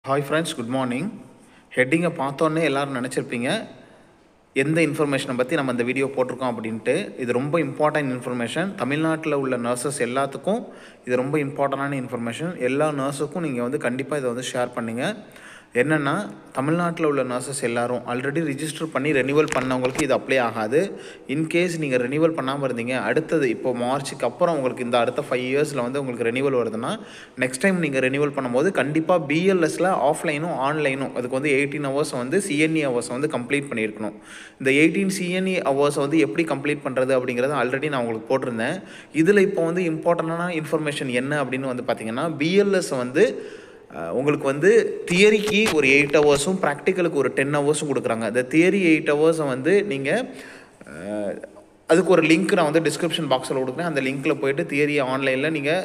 hi friends good morning ஹெட்டிங்கை பார்த்தோன்னே எல்லாரும் நினச்சிருப்பீங்க எந்த இன்ஃபர்மேஷனை பற்றி நம்ம இந்த வீடியோ போட்டிருக்கோம் அப்படின்ட்டு இது ரொம்ப இம்பார்ட்டன்ட் இன்ஃபர்மேஷன் தமிழ்நாட்டில் உள்ள நர்சஸ் எல்லாத்துக்கும் இது ரொம்ப இம்பார்ட்டண்டான இன்ஃபர்மேஷன் எல்லா நர்ஸுக்கும் நீங்கள் வந்து கண்டிப்பாக இதை வந்து ஷேர் பண்ணுங்கள் என்னென்னா தமிழ்நாட்டில் உள்ள நர்சஸ் எல்லாரும் ஆல்ரெடி ரிஜிஸ்டர் பண்ணி ரெனியூவல் பண்ணவங்களுக்கு இது அப்ளை ஆகாது இன்கேஸ் நீங்கள் ரெனியூவல் பண்ணாமல் இருந்தீங்க அடுத்தது இப்போ மார்ச்சுக்கு அப்புறம் உங்களுக்கு இந்த அடுத்த ஃபைவ் இயர்ஸில் வந்து உங்களுக்கு ரெனியூவல் வருதுன்னா நெக்ஸ்ட் டைம் நீங்கள் ரெனியூவல் பண்ணும்போது கண்டிப்பாக பிஎல்எஸில் ஆஃப்லைனும் ஆன்லைனும் அதுக்கு வந்து எயிட்டீன் ஹவர்ஸ் வந்து சிஎன்இ ஹவர்ஸ் வந்து கம்ப்ளீட் பண்ணியிருக்கணும் இந்த எயிட்டீன் சிஎன்இ ஹவர்ஸ் வந்து எப்படி கம்ப்ளீட் பண்ணுறது அப்படிங்கிறத ஆல்ரெடி நான் உங்களுக்கு போட்டிருந்தேன் இதில் இப்போ வந்து இம்பார்ட்டண்டான இன்ஃபர்மேஷன் என்ன அப்படின்னு வந்து பார்த்தீங்கன்னா பிஎல்எஸ் வந்து அஹ் உங்களுக்கு வந்து தியரிக்கு ஒரு எயிட் ஹவர்ஸும் ப்ராக்டிக்கலுக்கு ஒரு டென் ஹவர்ஸும் கொடுக்குறாங்க இந்த தியரி எயிட் ஹவர்ஸை வந்து நீங்கள் அதுக்கு ஒரு லிங்க் நான் வந்து டிஸ்கிரிப்ஷன் பாக்ஸில் கொடுக்குறேன் அந்த லிங்க்கில் போயிட்டு தியரி ஆன்லைனில் நீங்கள்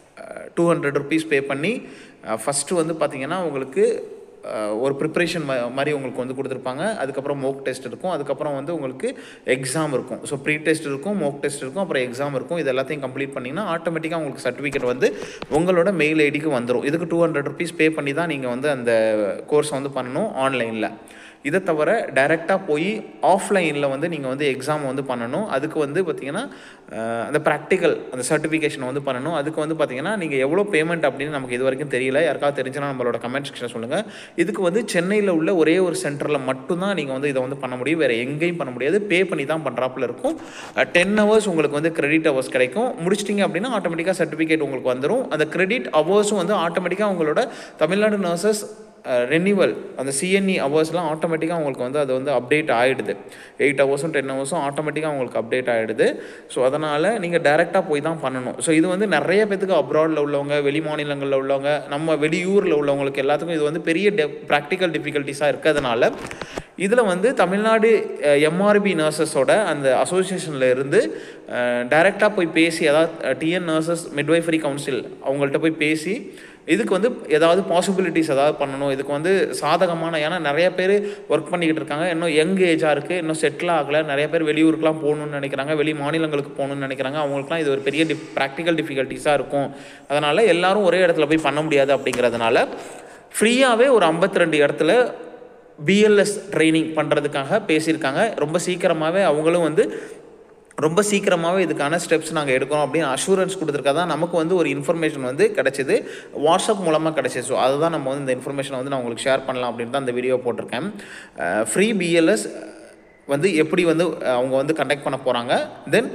டூ ஹண்ட்ரட் ருபீஸ் பே பண்ணி ஃபஸ்ட்டு வந்து பார்த்தீங்கன்னா உங்களுக்கு அஹ், ஒரு ப்ரிப்ரேஷன் மாதிரி உங்களுக்கு வந்து கொடுத்துருப்பாங்க அதுக்கப்புறம் மோக் டெஸ்ட் இருக்கும் அதுக்கப்புறம் வந்து உங்களுக்கு எக்ஸாம் இருக்கும் ஸோ ப்ரீ டெஸ்ட் இருக்கும் மோக் டெஸ்ட் இருக்கும் அப்புறம் எக்ஸாம் இருக்கும் இது எல்லாத்தையும் கம்ப்ளீட் பண்ணிங்கன்னா ஆட்டோமேட்டிக்காக உங்களுக்கு சர்டிஃபிகேட் வந்து உங்களோட மெயில் ஐடிக்கு வந்துடும் இதுக்கு டூ ஹண்ட்ரட் ருபீஸ் பே பண்ணி தான் நீங்கள் வந்து அந்த கோர்ஸை வந்து பண்ணணும் ஆன்லைனில் இதை தவிர டைரெக்டாக போய் ஆஃப்லைனில் வந்து நீங்கள் வந்து எக்ஸாம் வந்து பண்ணணும் அதுக்கு வந்து பார்த்தீங்கன்னா அஹ், அந்த ப்ராக்டிக்கல் அந்த சர்டிஃபிகேஷன் வந்து பண்ணணும் அதுக்கு வந்து பார்த்தீங்கன்னா நீங்கள் எவ்வளோ பேமெண்ட் அப்படின்னு நமக்கு இது வரைக்கும் தெரியல யாருக்காவது தெரிஞ்சுன்னா நம்மளோட கமெண்ட் செக்ஷன் சொல்லுங்கள் இதுக்கு வந்து சென்னையில் உள்ள ஒரே ஒரு சென்டரில் மட்டும்தான் நீங்கள் வந்து இதை வந்து பண்ண முடியும் வேறு எங்கேயும் பண்ண முடியாது பே பண்ணி தான் பண்ணுறாப்புல இருக்கும் டென் ஹவர்ஸ் உங்களுக்கு வந்து கிரெடிட் ஹவர்ஸ் கிடைக்கும் முடிச்சிட்டிங்க அப்படின்னா ஆட்டோமேட்டிக்காக சர்டிஃபிகேட் உங்களுக்கு வந்துடும் அந்த கிரெடிட் ஹவர்ஸும் வந்து ஆட்டோமேட்டிக்காக உங்களோட தமிழ்நாடு நர்சஸ் ரெனிவல் அந்த சிஎன்இ ஹவர்ஸ்லாம் ஆட்டோமேட்டிக்காக உங்களுக்கு வந்து அது வந்து அப்டேட் ஆகிடுது எயிட் ஹவர்ஸும் டென் ஹவர்ஸும் ஆட்டோமேட்டிக்காக உங்களுக்கு அப்டேட் ஆகிடுது ஸோ அதனால் நீங்கள் டேரெக்டாக போய் தான் பண்ணணும் ஸோ இது வந்து நிறைய பேத்துக்கு அப்ராடில் உள்ளவங்க வெளி மாநிலங்களில் உள்ளவங்க நம்ம வெளியூரில் உள்ளவங்களுக்கு எல்லாத்துக்கும் இது வந்து பெரிய டெ ப்ராக்டிக்கல் டிஃபிகல்ட்டிஸாக இருக்கிறதுனால இதில் வந்து தமிழ்நாடு எம்ஆர்பி நர்சஸோட அந்த அசோசியேஷனில் இருந்து டைரெக்டாக போய் பேசி அதாவது டிஎன் நர்சஸ் மிட்வைஃபரி கவுன்சில் அவங்கள்ட்ட போய் பேசி இதுக்கு வந்து ஏதாவது பாசிபிலிட்டிஸ் ஏதாவது பண்ணணும் இதுக்கு வந்து சாதகமான ஏன்னா நிறைய பேர் ஒர்க் பண்ணிக்கிட்டு இருக்காங்க இன்னும் யங் ஏஜாக இருக்குது இன்னும் செட்டில் ஆகலை நிறைய பேர் வெளியூருக்குலாம் போகணும்னு நினைக்கிறாங்க வெளி மாநிலங்களுக்கு போகணும்னு நினைக்கிறாங்க அவங்களுக்குலாம் இது ஒரு பெரிய டிஃப் ப்ராக்டிக்கல் டிஃபிகல்ட்டிஸாக இருக்கும் அதனால் எல்லாரும் ஒரே இடத்துல போய் பண்ண முடியாது அப்படிங்கிறதுனால ஃப்ரீயாகவே ஒரு 52 இடத்துல பிஎல்எஸ் ட்ரைனிங் பண்ணுறதுக்காக பேசியிருக்காங்க ரொம்ப சீக்கிரமாகவே அவங்களும் வந்து ரொம்ப சீக்கிரமாகவே இதுக்கான ஸ்டெப்ஸ் நாங்கள் எடுக்கிறோம் அப்படின்னு அஷூரன்ஸ் கொடுத்துருக்கா தான் நமக்கு வந்து ஒரு இன்ஃபர்மேஷன் வந்து கிடச்சிது வாட்ஸ்அப் மூலமாக கிடச்சிது ஸோ அதுதான் நம்ம வந்து இந்த இன்ஃபர்மேஷனை வந்து நான் உங்களுக்கு ஷேர் பண்ணலாம் அப்படின்னு தான் இந்த வீடியோ போட்டிருக்கேன் ஃப்ரீ பிஎல்எஸ் வந்து எப்படி வந்து அஹ், அவங்க வந்து கண்டக்ட் பண்ண போகிறாங்க தென்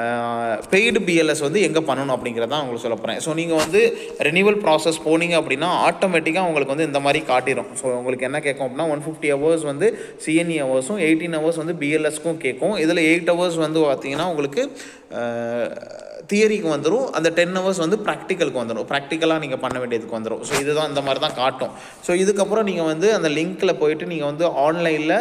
பெய்டு பிஎல்எஸ் வந்து எங்கே பண்ணணும் அப்படிங்கிறதான் உங்களுக்கு சொல்ல போகிறேன் ஸோ நீங்கள் வந்து ரெனியூவல் ப்ராசஸ் போனீங்க அப்படின்னா ஆட்டோமேட்டிக்காக உங்களுக்கு வந்து இந்த மாதிரி காட்டிடும் ஸோ உங்களுக்கு என்ன கேட்கும் அப்படின்னா ஒன் ஃபிஃப்டி ஹவர்ஸ் வந்து சிஎன்இ ஹவர்ஸும் எயிட்டீன் ஹவர்ஸ் வந்து பிஎல்எஸ்க்கும் கேட்கும் இதில் எயிட் ஹவர்ஸ் வந்து பார்த்தீங்கன்னா உங்களுக்கு தியரிக்கு வந்துடும் அந்த டென் ஹவர்ஸ் வந்து ப்ராக்டிக்கலுக்கு வந்துடும் ப்ராக்டிக்கலாக நீங்கள் பண்ண வேண்டியதுக்கு வந்துடும் ஸோ இதுதான் இந்த மாதிரி தான் காட்டும் ஸோ இதுக்கப்புறம் நீங்கள் வந்து அந்த லிங்க்கில் போயிட்டு நீங்கள் வந்து ஆன்லைனில்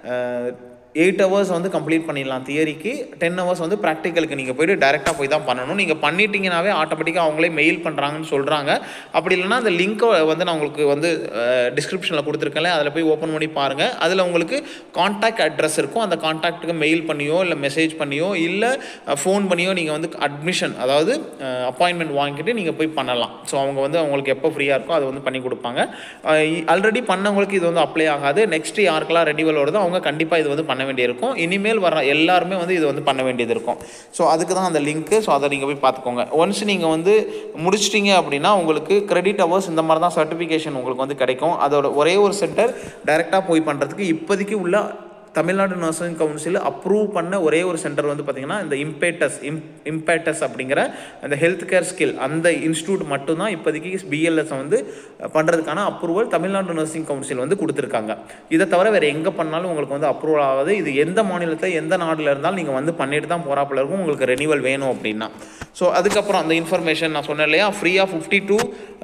எயிட் ஹவர்ஸ் வந்து கம்ப்ளீட் பண்ணிடலாம் தியரிக்கு டென் ஹவர்ஸ் வந்து ப்ராக்டிக்கலுக்கு நீங்கள் போயிட்டு டேரெக்டாக போய் தான் பண்ணணும் நீங்கள் பண்ணிட்டீங்கனாவே ஆட்டோமேட்டிக்காக அவங்களே மெயில் பண்ணுறாங்கன்னு சொல்கிறாங்க அப்படி இல்லைன்னா அந்த லிங்க்கை வந்து நான் உங்களுக்கு வந்து டிஸ்கிரிப்ஷனில் கொடுத்துருக்கேன்ல அதில் போய் ஓப்பன் பண்ணி பாருங்கள் அதில் உங்களுக்கு காண்டாக்ட் அட்ரஸ் இருக்கும் அந்த காண்டாக்ட்டுக்கு மெயில் பண்ணியோ இல்லை மெசேஜ் பண்ணியோ இல்லை ஃபோன் பண்ணியோ நீங்கள் வந்து அட்மிஷன் அதாவது அப்பாயின்மெண்ட் வாங்கிட்டு நீங்கள் போய் பண்ணலாம் ஸோ அவங்க வந்து அவங்களுக்கு எப்போ ஃப்ரீயாக இருக்கோ அதை வந்து பண்ணி கொடுப்பாங்க ஆல்ரெடி பண்ணவங்களுக்கு இது வந்து அப்ளை ஆகாது நெக்ஸ்ட் யாருக்கெல்லாம் ரெனிவல் வருதோ அவங்க கண்டிப்பாக இது வந்து பண்ண வேண்டியிருக்கும் இனிமேல் வர எல்லாருமே வந்து இது வந்து பண்ண வேண்டியது இருக்கும் ஸோ அதுக்கு தான் அந்த லிங்க்கு ஸோ அதை நீங்கள் போய் பார்த்துக்கோங்க ஒன்ஸ் நீங்கள் வந்து முடிச்சிட்டிங்க அப்படின்னா உங்களுக்கு கிரெடிட் ஹவர்ஸ் இந்த மாதிரி தான் சர்டிஃபிகேஷன் உங்களுக்கு வந்து கிடைக்கும் அதோட ஒரே ஒரு சென்டர் டைரெக்டாக போய் பண்ணுறதுக்கு இப்போதைக்கு உள்ள தமிழ்நாடு நர்சிங் கவுன்சில் அப்ரூவ் பண்ண ஒரே ஒரு சென்டர் வந்து பார்த்திங்கன்னா இந்த இம்பேட்டஸ் இம் இம்பேட்டஸ் அப்படிங்கிற அந்த ஹெல்த் கேர் ஸ்கில் அந்த இன்ஸ்டியூட் மட்டும்தான் இப்போதைக்கு பிஎல்எஸ் வந்து பண்ணுறதுக்கான அப்ரூவல் தமிழ்நாடு நர்சிங் கவுன்சில் வந்து கொடுத்துருக்காங்க இதை தவிர வேறு எங்கே பண்ணாலும் உங்களுக்கு வந்து அப்ரூவல் ஆகாது இது எந்த மாநிலத்தில் எந்த நாட்டில் இருந்தாலும் நீங்கள் வந்து பண்ணிட்டு தான் போகிறாப்புல இருக்கும் உங்களுக்கு ரெனிவல் வேணும் அப்படின்னா ஸோ அதுக்கப்புறம் அந்த இன்ஃபர்மேஷன் நான் சொன்னேன் இல்லையா ஃப்ரீயாக ஃபிஃப்டி டூ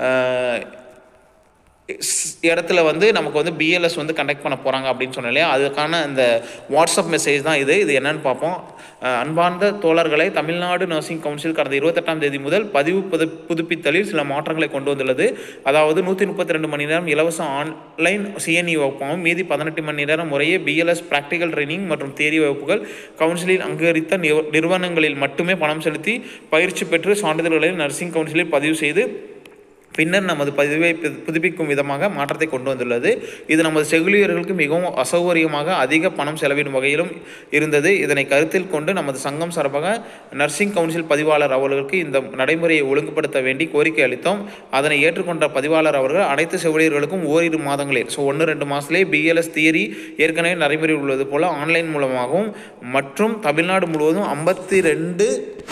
ஸ்- இடத்துல வந்து நமக்கு வந்து பிஎல்எஸ் வந்து கண்டக்ட் பண்ண போகிறாங்க அப்படின்னு சொன்னேன் இல்லையா அதுக்கான அந்த வாட்ஸ்அப் மெசேஜ் தான் இது இது என்னன்னு பார்ப்போம் அஹ், அன்பார்ந்த தோழர்களை தமிழ்நாடு நர்சிங் கவுன்சில் கடந்த இருபத்தெட்டாம் தேதி முதல் பதிவு புது புதுப்பித்தலில் சில மாற்றங்களை கொண்டு வந்துள்ளது அதாவது நூற்றி முப்பத்தி ரெண்டு மணி நேரம் இலவச ஆன்லைன் சிஎன்இ வகுப்பாகவும் மீதி பதினெட்டு மணி நேரம் முறையே பிஎல்எஸ் ப்ராக்டிக்கல் ட்ரைனிங் மற்றும் தேரி வகுப்புகள் கவுன்சிலில் அங்கீகரித்த நிறுவ- நிறுவனங்களில் மட்டுமே பணம் செலுத்தி பயிற்சி பெற்று சான்றிதழ்களை நர்சிங் கவுன்சிலில் பதிவு செய்து பின்னர் நமது பதிவை பு- புதுப்பிக்கும் விதமாக மாற்றத்தை கொண்டு வந்துள்ளது இது நமது செவிலியர்களுக்கு மிகவும் அசௌகரியமாக அதிக பணம் செலவிடும் வகையிலும் இருந்தது இதனை கருத்தில் கொண்டு நமது சங்கம் சார்பாக நர்சிங் கவுன்சில் பதிவாளர் அவர்களுக்கு இந்த நடைமுறையை ஒழுங்குபடுத்த வேண்டி கோரிக்கை அளித்தோம் அதனை ஏற்றுக்கொண்ட பதிவாளர் அவர்கள் அனைத்து செவிலியர்களுக்கும் ஓரிரு மாதங்களில் ஸோ ஒன்று ரெண்டு மாதத்திலே பிஎல்எஸ் தியரி ஏற்கனவே நடைமுறையில் உள்ளது போல ஆன்லைன் மூலமாகவும் மற்றும் தமிழ்நாடு முழுவதும் ஐம்பத்தி ரெண்டு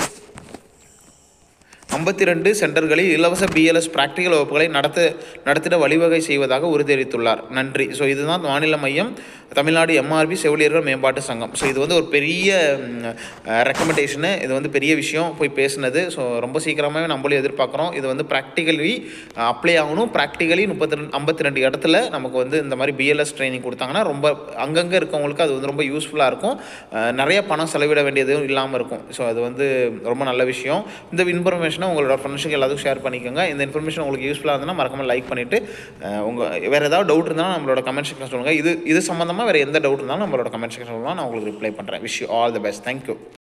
ஐம்பத்தி ரெண்டு சென்டர்களில் இலவச பிஎல்எஸ் பிராக்டிகல் வகுப்புகளை நடத்த நடத்திட வழிவகை செய்வதாக உறுதியளித்துள்ளார் நன்றி ஸோ இதுதான் மாநில மையம் தமிழ்நாடு எம்ஆர்பி செவிலியர்கள் மேம்பாட்டு சங்கம் ஸோ இது வந்து ஒரு பெரிய ரெக்கமெண்டேஷனு இது வந்து பெரிய விஷயம் போய் பேசுனது ஸோ ரொம்ப சீக்கிரமாகவே நம்மளும் எதிர்பார்க்குறோம் இது வந்து ப்ராக்டிகலி அப்ளை ஆகணும் ப்ராக்டிகலி முப்பத்தி ரெண்டு ஐம்பத்தி ரெண்டு இடத்துல நமக்கு வந்து இந்த மாதிரி பிஎல்எஸ் ட்ரைனிங் கொடுத்தாங்கன்னா ரொம்ப அங்கங்கே இருக்கவங்களுக்கு அது வந்து ரொம்ப யூஸ்ஃபுல்லாக இருக்கும் அஹ் நிறைய பணம் செலவிட வேண்டியதும் இல்லாமல் இருக்கும் ஸோ அது வந்து ரொம்ப நல்ல விஷயம் இந்த இன்ஃபர்மேஷனை உங்களோட ஃப்ரெண்ட்ஸுக்கு எல்லாத்துக்கும் ஷேர் பண்ணிக்கோங்க இந்த இன்ஃபர்மேஷன் உங்களுக்கு யூஸ்ஃபுல்லாக இருந்ததுன்னா மறக்காமல் லைக் பண்ணிவிட்டு உங்கள் வேறு ஏதாவது டவுட் இருந்தாலும் நம்மளோட கமெண்ட் செக்ஷன் சொல்லுங்கள் இது இது சம்மந்தமாக வேறு எந்த டவுட் இருந்தாலும் நம்மளோட கமெண்ட் செக்ஷன் சொல்லலாம் நான் உங்களுக்கு ரிப்ளை பண்ணுறேன் wish you all the best thank you